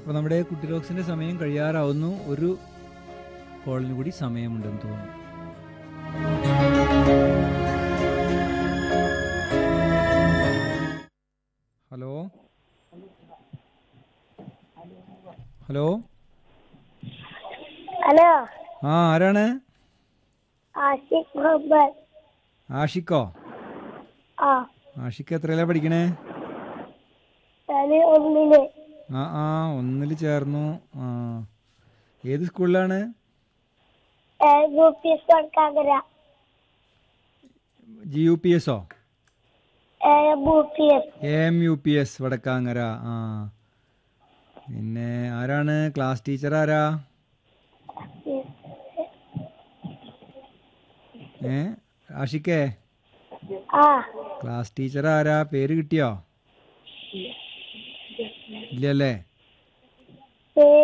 അപ്പോൾ നമ്മുടെ കുട്ടി റോക്സിന്റെ സമയം കഴിയാറാവുന്നു ഒരു കോളിന് കൂടി സമയമുണ്ടെന്ന് തോന്നുന്നു ഹലോ ഹലോ ഹലോ ആ ആരാണ് ആഷിഖ് മുഹമ്മദ് ആഷിക്കോ ആ ആഷിക്ക് എത്രയല്ല പഠിക്കണേ ഞാൻ ഒന്നില് ആ ആ ഒന്നിൽ ചേർന്നു ആ ഏത് സ്കൂളിലാണ് U P S Vadakkangara G U P എസോ U P S A M U P S Vadakkangara ആ പിന്നെ ആരാണ് ക്ലാസ് ടീച്ചർ ആരാ ഏ ആഷിക്കേ ആ ക്ലാസ് ടീച്ചർ ആരാ പേര് കിട്ടിയോ ഇല്ലല്ലേ പേര്